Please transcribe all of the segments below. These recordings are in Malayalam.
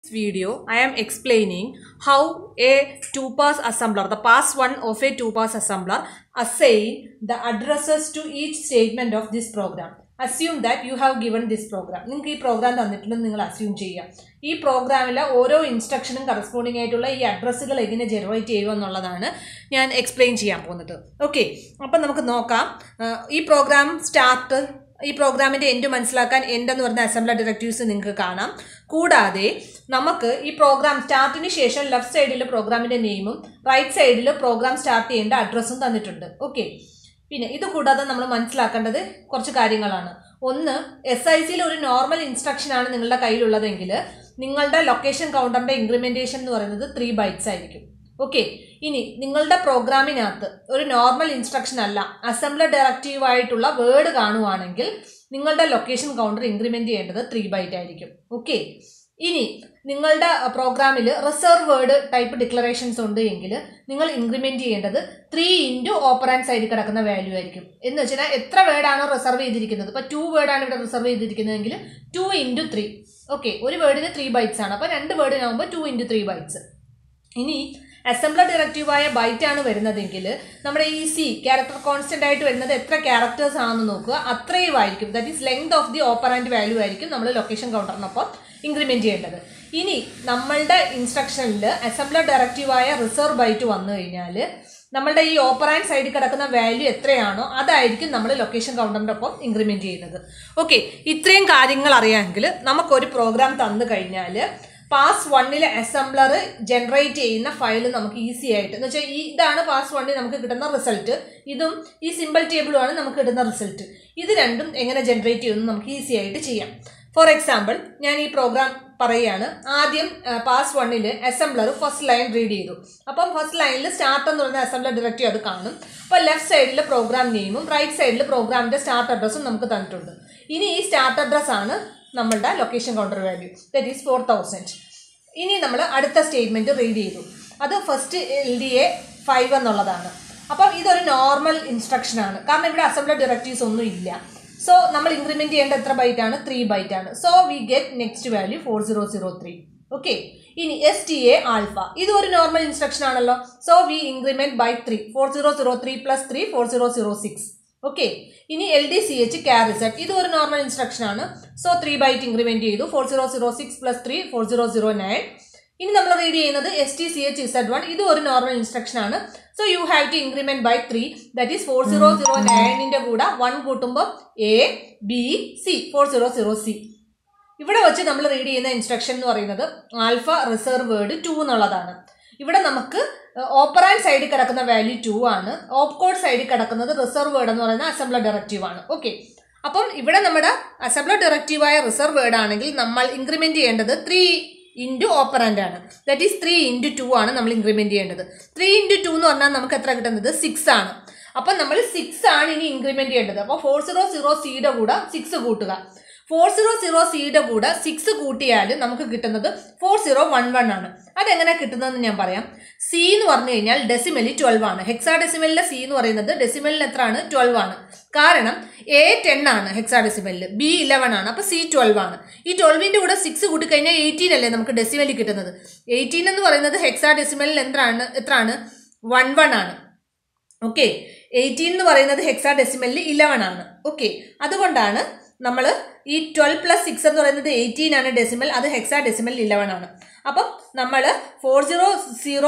video, I am explaining how a two-pass assembler, the pass one of a two-pass assembler, assign the addresses to each statement of this program. Assume that you have given this program. നിങ്ങൾക്ക് ഈ പ്രോഗ്രാം തന്നിട്ടുണ്ടെന്ന് നിങ്ങൾ അസ്യൂം ചെയ്യുക ഈ പ്രോഗ്രാമിലെ ഓരോ ഇൻസ്ട്രക്ഷനും കറസ്പോണ്ടിങ് ആയിട്ടുള്ള ഈ അഡ്രസ്സുകൾ എങ്ങനെ ജനറേറ്റ് ചെയ്യുക എന്നുള്ളതാണ് ഞാൻ എക്സ്പ്ലെയിൻ ചെയ്യാൻ പോകുന്നത് ഓക്കെ അപ്പം നമുക്ക് നോക്കാം ആ, ഈ പ്രോഗ്രാം സ്റ്റാർട്ട് ഈ പ്രോഗ്രാമിൻ്റെ എൻഡ് മനസ്സിലാക്കാൻ എൻഡ് എന്ന് പറഞ്ഞ അസംബ്ലർ ഡയറക്റ്റീവ്സ് നിങ്ങൾക്ക് കാണാം കൂടാതെ നമുക്ക് ഈ പ്രോഗ്രാം സ്റ്റാർട്ടിന് ശേഷം ലെഫ്റ്റ് സൈഡിൽ പ്രോഗ്രാമിൻ്റെ നെയിമും റൈറ്റ് സൈഡിൽ പ്രോഗ്രാം സ്റ്റാർട്ട് ചെയ്യേണ്ട അഡ്രസ്സും തന്നിട്ടുണ്ട് ഓക്കെ പിന്നെ ഇത് കൂടാതെ നമ്മൾ മനസ്സിലാക്കേണ്ടത് കുറച്ച് കാര്യങ്ങളാണ് ഒന്ന് എസ് ഐ സിയിൽ ഒരു നോർമൽ ഇൻസ്ട്രക്ഷൻ ആണ് നിങ്ങളുടെ കയ്യിലുള്ളതെങ്കിൽ നിങ്ങളുടെ ലൊക്കേഷൻ കൗണ്ടറിന്റെ ഇൻക്രിമെന്റേഷൻ എന്ന് പറയുന്നത് ത്രീ ബൈറ്റ്സ് ആയിരിക്കും ഓക്കെ ഇനി നിങ്ങളുടെ പ്രോഗ്രാമിനകത്ത് ഒരു നോർമൽ ഇൻസ്ട്രക്ഷൻ അല്ല അസംബ്ലർ ഡയറക്റ്റീവ് ആയിട്ടുള്ള വേർഡ് കാണുവാണെങ്കിൽ നിങ്ങളുടെ ലൊക്കേഷൻ കൗണ്ടർ ഇൻക്രിമെന്റ് ചെയ്യേണ്ടത് ത്രീ ബൈറ്റ് ആയിരിക്കും ഓക്കെ ഇനി നിങ്ങളുടെ പ്രോഗ്രാമിൽ റിസർവ് വേർഡ് ടൈപ്പ് ഡിക്ലറേഷൻസ് ഉണ്ട് എങ്കിൽ നിങ്ങൾ ഇൻക്രിമെന്റ് ചെയ്യേണ്ടത് ത്രീ ഇൻറ്റു ഓപ്പറാൻഡ് സൈഡിൽ കിടക്കുന്ന വാല്യൂ ആയിരിക്കും എന്ന് വെച്ചാൽ എത്ര വേർഡാണോ റിസർവ് ചെയ്തിരിക്കുന്നത് ഇപ്പോൾ ടു വേർഡാണ് ഇവിടെ റിസർവ് ചെയ്തിരിക്കുന്നതെങ്കിൽ ടു ഇൻറ്റു ത്രീ ഓക്കെ ഒരു വേർഡിന് ത്രീ ബൈറ്റ്സ് ആണ് അപ്പോൾ രണ്ട് വേർഡിനാകുമ്പോൾ ടു ഇൻറ്റു ത്രീ ബൈറ്റ്സ് ഇനി അസംബ്ലർ ഡയറക്റ്റീവായ ബൈറ്റ് ആണ് വരുന്നതെങ്കിൽ നമ്മുടെ ഈ സി ക്യാരക്ടർ കോൺസ്റ്റന്റ് ആയിട്ട് വരുന്നത് എത്ര ക്യാരക്ടേഴ്സ് ആണെന്ന് നോക്കുക അത്രയും ആയിരിക്കും that is length of the operand value ആയിരിക്കും നമ്മൾ ലൊക്കേഷൻ കൗണ്ടറിനൊപ്പം ഇൻക്രിമെന്റ് ചെയ്യേണ്ടത് ഇനി നമ്മളുടെ ഇൻസ്ട്രക്ഷനിൽ അസംബ്ലർ ഡയറക്റ്റീവായ റിസർവ് ബൈറ്റ് വന്നു കഴിഞ്ഞാൽ നമ്മളുടെ ഈ ഓപ്പറാൻഡ് സൈഡിൽ കിടക്കുന്ന വാല്യൂ എത്രയാണോ അതായിരിക്കും നമ്മൾ ലൊക്കേഷൻ കൗണ്ടറിൻ്റെ ഒപ്പം ഇൻക്രിമെന്റ് ചെയ്യുന്നത് ഓക്കെ ഇത്രയും കാര്യങ്ങൾ അറിയാമെങ്കിൽ നമുക്കൊരു പ്രോഗ്രാം തന്നു കഴിഞ്ഞാൽ പാസ് വണ്ണിലെ അസംബ്ലർ ജനറേറ്റ് ചെയ്യുന്ന ഫയൽ നമുക്ക് ഈസി ആയിട്ട് എന്ന് വെച്ചാൽ ഈ ഇതാണ് പാസ് വണ്ണിൽ നമുക്ക് കിട്ടുന്ന റിസൾട്ട് ഇതും ഈ സിമ്പിൾ ടേബിളുമാണ് നമുക്ക് കിട്ടുന്ന റിസൾട്ട് ഇത് രണ്ടും എങ്ങനെ ജനറേറ്റ് ചെയ്യുമെന്ന് നമുക്ക് ഈസി ആയിട്ട് ചെയ്യാം ഫോർ എക്സാമ്പിൾ ഞാൻ ഈ പ്രോഗ്രാം പറയുകയാണ് ആദ്യം പാസ് വണ്ണിൽ അസംബ്ലർ ഫസ്റ്റ് ലൈൻ റീഡ് ചെയ്തു അപ്പം ഫസ്റ്റ് ലൈനിൽ സ്റ്റാർട്ട് എന്ന് പറയുന്ന അസംബ്ലർ ഡയറക്റ്റീവ് അത് കാണും അപ്പോൾ ലെഫ്റ്റ് സൈഡിൽ പ്രോഗ്രാം നെയിമും റൈറ്റ് സൈഡിൽ പ്രോഗ്രാമിൻ്റെ സ്റ്റാർട്ട് അഡ്രസ്സും നമുക്ക് തന്നിട്ടുണ്ട് ഇനി ഈ സ്റ്റാർട്ട് അഡ്രസ് ആണ് നമ്മളുടെ location counter value that is four thousand ഇനി നമ്മൾ അടുത്ത സ്റ്റേറ്റ്മെന്റ് റീഡ് ചെയ്തു അത് first L D A five എന്നുള്ളതാണ് അപ്പം ഇതൊരു നോർമൽ ഇൻസ്ട്രക്ഷൻ ആണ് കാരണം ഇവിടെ അസംബ്ലർ ഡയറക്റ്റീവ്സ് ഒന്നും ഇല്ല സോ നമ്മൾ ഇൻക്രിമെന്റ് ചെയ്യേണ്ട എത്ര ബൈറ്റ് ആണ് ത്രീ ബൈറ്റ് ആണ് so we get next value four zero zero three okay ഇനി എസ് ടി എ ആൽഫ ഇത് ഒരു നോർമൽ ഇൻസ്ട്രക്ഷൻ ആണല്ലോ so we increment by three four zero zero three plus three four zero zero six okay ഇനി എൽ ഡി സി എച്ച് ക്യാരിസെറ്റ് ഇത് ഒരു നോർമൽ ഇൻസ്ട്രക്ഷൻ ആണ് സോ ത്രീ ബൈറ്റ് ഇൻക്രിമെന്റ് ചെയ്തു four zero zero six plus three four zero zero nine ഇനി നമ്മൾ റീഡ് ചെയ്യുന്നത് S T C H Z one ഇത് ഒരു നോർമൽ ഇൻസ്ട്രക്ഷൻ ആണ് so you have to increment by three that is four zero zero നയനിന്റെ കൂടെ വൺ കൂട്ടുമ്പോൾ A B C four zero zero C ഇവിടെ വെച്ച് നമ്മൾ റീഡ് ചെയ്യുന്ന ഇൻസ്ട്രക്ഷൻ എന്ന് പറയുന്നത് ആൽഫ റിസർവ് വേർഡ് ടു എന്നുള്ളതാണ് ഇവിടെ നമുക്ക് ഓപ്പറാൻഡ് സൈഡിൽ കിടക്കുന്ന വാല്യൂ ടു ആണ് ഓപ്പ് കോഡ് സൈഡിൽ കിടക്കുന്നത് റിസർവ് വേർഡ് എന്ന് പറയുന്ന അസംബ്ലർ ഡയറക്റ്റീവ് ആണ് ഓക്കെ അപ്പം ഇവിടെ നമ്മുടെ അസംബ്ലർ ഡയറക്റ്റീവായ റിസർവ് വേർഡ് ആണെങ്കിൽ നമ്മൾ ഇൻക്രിമെന്റ് ചെയ്യേണ്ടത് ത്രീ ഇൻറ്റു ഓപ്പറാൻഡ് ആണ് that is three into two ആണ് നമ്മൾ ഇൻക്രിമെന്റ് ചെയ്യേണ്ടത് ത്രീ ഇൻറ്റു ടു എന്ന് പറഞ്ഞാൽ നമുക്ക് എത്ര കിട്ടുന്നത് സിക്സ് ആണ് അപ്പം നമ്മൾ സിക്സ് ആണ് ഇനി ഇൻക്രിമെന്റ് ചെയ്യേണ്ടത് അപ്പോൾ ഫോർ സീറോ സീറോ സിയുടെ കൂടെ സിക്സ് കൂട്ടുക ഫോർ സീറോ സീറോ സിയുടെ കൂടെ സിക്സ് കൂട്ടിയാൽ നമുക്ക് കിട്ടുന്നത് ഫോർ സീറോ വൺ വൺ ആണ് അതെങ്ങനെ കിട്ടുന്നതെന്ന് ഞാൻ പറയാം സി എന്ന് പറഞ്ഞു കഴിഞ്ഞാൽ ഡെസിമലി ട്വൽവ് ആണ് ഹെക്സാ ഡെസിമലിലെ സി എന്ന് പറയുന്നത് ഡെസിമലിൽ എത്രയാണ് ട്വൽവ് ആണ് കാരണം എ ടെൻ ആണ് ഹെക്സാ ഡെസിമലിൽ ബി ഇലവൻ ആണ് അപ്പോൾ സി ട്വൽവ് ആണ് ഈ ട്വൽവിൻ്റെ കൂടെ സിക്സ് കൂട്ടി കഴിഞ്ഞാൽ എയ്റ്റീൻ അല്ലേ നമുക്ക് ഡെസിമലിൽ കിട്ടുന്നത് എയ്റ്റീൻ എന്ന് പറയുന്നത് ഹെക്സാ ഡെസിമലിൽ എത്രയാണ് എത്രയാണ് വൺ വൺ ആണ് ഓക്കെ എയ്റ്റീൻ എന്ന് പറയുന്നത് ഹെക്സാ ഡെസിമലിൽ ഇലവൻ ആണ് ഓക്കെ അതുകൊണ്ടാണ് നമ്മൾ ഈ ട്വൽവ് പ്ലസ് സിക്സ് എന്ന് പറയുന്നത് എയ്റ്റീൻ ആണ് ഡെസിമൽ അത് ഹെക്സാ ഡെസിമൽ ഇലവൻ ആണ് അപ്പം നമ്മൾ ഫോർ സീറോ സീറോ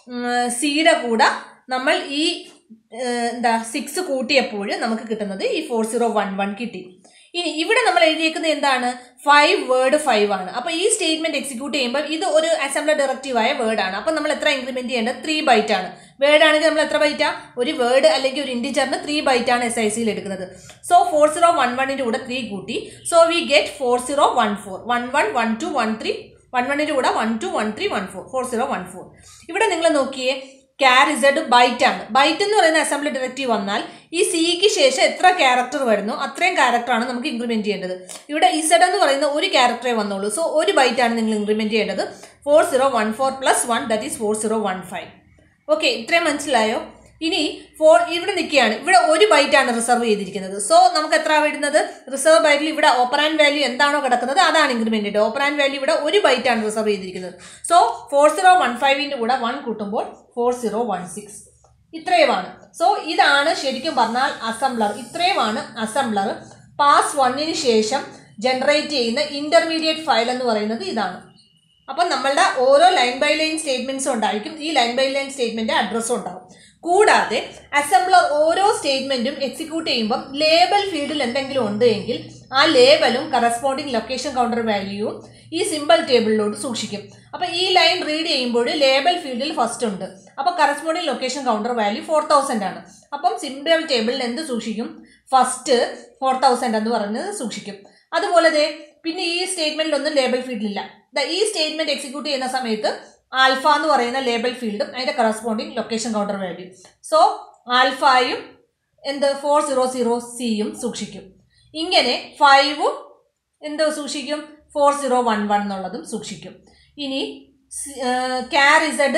സിയുടെ കൂടെ നമ്മൾ ഈ ഏഹ്, എന്താ സിക്സ് കൂട്ടിയപ്പോൾ നമുക്ക് കിട്ടുന്നത് ഈ ഫോർ സീറോ വൺ വൺ കിട്ടി ഇനി ഇവിടെ നമ്മൾ എഴുതിയേക്കുന്നത് എന്താണ് ഫൈവ് വേർഡ് ഫൈവ് ആണ് അപ്പോൾ ഈ സ്റ്റേറ്റ്മെന്റ് എക്സിക്യൂട്ട് ചെയ്യുമ്പോൾ ഇത് ഒരു അസംബ്ലർ ഡയറക്റ്റീവായ വേർഡ് ആണ് അപ്പോൾ നമ്മൾ എത്ര ഇൻക്രിമെന്റ് ചെയ്യേണ്ടത് ത്രീ ബൈറ്റ് ആണ് വേർഡ് ആണെങ്കിൽ നമ്മൾ എത്ര ബൈറ്റാ ഒരു വേർഡ് അല്ലെങ്കിൽ ഒരു ഇൻഡിജറിന് ത്രീ ബൈറ്റ് ആണ് എസ് ഐ സിയിൽ എടുക്കുന്നത് സോ ഫോർ സീറോ വൺ വണ്ണിൻ്റെ കൂടെ ത്രീ കൂട്ടി so we get four zero one four one one one two one three one വണ്ണിൻ്റെ കൂടെ one two one three one four four zero one four ഇവിടെ നിങ്ങൾ നോക്കിയേ ക്യാർ ഇസഡ് ബൈറ്റ് ആണ് ബൈറ്റ് എന്ന് പറയുന്ന അസംബ്ലി ഡയറക്റ്റീവ് വന്നാൽ ഈ സിക്ക് ശേഷം എത്ര ക്യാരക്ടർ വരുന്നു അത്രയും ക്യാരക്ടറാണ് നമുക്ക് ഇൻക്രിമെന്റ് ചെയ്യേണ്ടത് ഇവിടെ ഇസഡ് എന്ന് പറയുന്ന ഒരു ക്യാരക്ടറേ വന്നുള്ളൂ സോ ഒരു ബൈറ്റ് ആണ് നിങ്ങൾ ഇൻക്രിമെന്റ് ചെയ്യേണ്ടത് four zero one four plus one that is four zero one five okay ഇത്രയും മനസ്സിലായോ ഇനി ഫോർ ഇവിടെ നിൽക്കുകയാണ് ഇവിടെ ഒരു ബൈറ്റ് ആണ് റിസർവ് ചെയ്തിരിക്കുന്നത് സോ നമുക്ക് എത്ര വരുന്നത് റിസർവ് ബൈറ്റിൽ ഇവിടെ ഓപ്പറാൻഡ് വാല്യൂ എന്താണോ കിടക്കുന്നത് അതാണ് ഇൻക്രിമെന്റ് ഓപ്പറാൻഡ് വാല്യൂ ഇവിടെ ഒരു ബൈറ്റ് ആണ് റിസർവ് ചെയ്തിരിക്കുന്നത് സോ ഫോർ സീറോ വൺ ഫൈവിൻ്റെ കൂടെ വൺ കൂട്ടുമ്പോൾ ഫോർ സീറോ വൺ സിക്സ് ഇത്രയുമാണ് സോ ഇതാണ് ശരിക്കും പറഞ്ഞാൽ അസംബ്ലർ ഇത്രയുമാണ് അസംബ്ലർ പാസ് വണ്ണിന് ശേഷം ജനറേറ്റ് ചെയ്യുന്ന ഇന്റർമീഡിയറ്റ് ഫയൽ എന്ന് പറയുന്നത് ഇതാണ് അപ്പം നമ്മളുടെ ഓരോ ലൈൻ ബൈ ലൈൻ സ്റ്റേറ്റ്മെന്റ്സും ഉണ്ടായിരിക്കും ഈ ലൈൻ ബൈ ലൈൻ സ്റ്റേറ്റ്മെന്റ് അഡ്രസ്സും ഉണ്ടാവും കൂടാതെ അസംബ്ലർ ഓരോ സ്റ്റേറ്റ്മെന്റും എക്സിക്യൂട്ട് ചെയ്യുമ്പം ലേബൽ ഫീൽഡിൽ എന്തെങ്കിലും ഉണ്ട് എങ്കിൽ ആ ലേബലും കറസ്പോണ്ടിങ് ലൊക്കേഷൻ കൗണ്ടർ വാല്യൂവും ഈ സിമ്പിൾ ടേബിളിലോട്ട് സൂക്ഷിക്കും അപ്പോൾ ഈ ലൈൻ റീഡ് ചെയ്യുമ്പോൾ ലേബൽ ഫീൽഡിൽ ഫസ്റ്റ് ഉണ്ട് അപ്പോൾ corresponding location counter value four thousand ആണ് അപ്പം സിമ്പിൾ ടേബിളിൽ എന്ത് സൂക്ഷിക്കും ഫസ്റ്റ് ഫോർ തൗസൻഡ് എന്ന് പറയുന്നത് സൂക്ഷിക്കും അതുപോലെ ദേ പിന്നെ ഈ സ്റ്റേറ്റ്മെന്റിലൊന്നും ലേബൽ ഫീൽഡിലില്ല ദാ ഈ സ്റ്റേറ്റ്മെന്റ് എക്സിക്യൂട്ട് ചെയ്യുന്ന സമയത്ത് ആൽഫ എന്ന് പറയുന്ന ലേബൽ ഫീൽഡും അതിന്റെ corresponding location counter value so ആൽഫയും എന്ത് ഫോർ സീറോ സീറോ സിയും സൂക്ഷിക്കും ഇങ്ങനെ ഫൈവും എന്ത് സൂക്ഷിക്കും ഫോർ സീറോ വൺ വൺ എന്നുള്ളതും സൂക്ഷിക്കും ഇനി char Z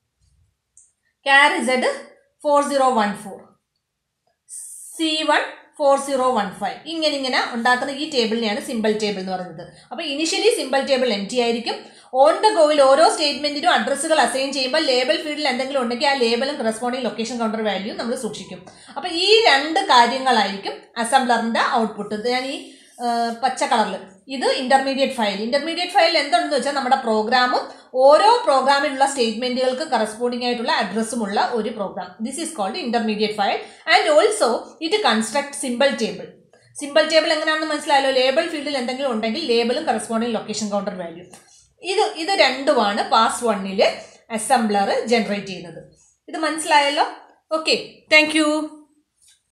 char Z four zero one four C one four zero one five ഇങ്ങനെ ഇങ്ങനെ ഉണ്ടാക്കുന്ന ഈ ടേബിളിനെയാണ് സിമ്പിൾ ടേബിൾ എന്ന് പറയുന്നത് അപ്പോൾ initially simple table M T ആയിരിക്കും ഓൺ ദ ഗോയിൽ ഓരോ സ്റ്റേറ്റ്മെന്റിനും അഡ്രസ്സുകൾ അസൈൻ ചെയ്യുമ്പോൾ ലേബൽ ഫീൽഡിൽ എന്തെങ്കിലും ഉണ്ടെങ്കിൽ ആ ലേബലും കറസ്പോണ്ടിങ് ലൊക്കേഷൻ കൗണ്ടർ വാല്യൂ നമ്മൾ സൂക്ഷിക്കും അപ്പോൾ ഈ രണ്ട് കാര്യങ്ങളായിരിക്കും അസംബ്ലറിന്റെ ഔട്ട്പുട്ട് ഞാൻ ഈ ആ, പച്ച കളറിൽ ഇത് ഇന്റർമീഡിയറ്റ് ഫയൽ ഇന്റർമീഡിയറ്റ് ഫയൽ എന്തുണ്ടെന്ന് വെച്ചാൽ നമ്മുടെ പ്രോഗ്രാമും ഓരോ പ്രോഗ്രാമിലുള്ള സ്റ്റേറ്റ്മെന്റുകൾക്ക് കറസ്പോണ്ടിങ് ആയിട്ടുള്ള അഡ്രസ്സുമുള്ള ഒരു program this is called intermediate file and also it construct simple table simple table എങ്ങനെയാണെന്ന് മനസ്സിലായല്ലോ ലേബൽ ഫീൽഡിൽ എന്തെങ്കിലും ഉണ്ടെങ്കിൽ ലേബലും കറസ്പോണ്ടിങ് ലൊക്കേഷൻ കൗണ്ടർ വാല്യൂ ഇത് ഇത് രണ്ടുമാണ് പാസ് വണ്ണിൽ അസംബ്ലർ ജനറേറ്റ് ചെയ്യുന്നത് ഇത് മനസ്സിലായല്ലോ ഓക്കെ താങ്ക് യു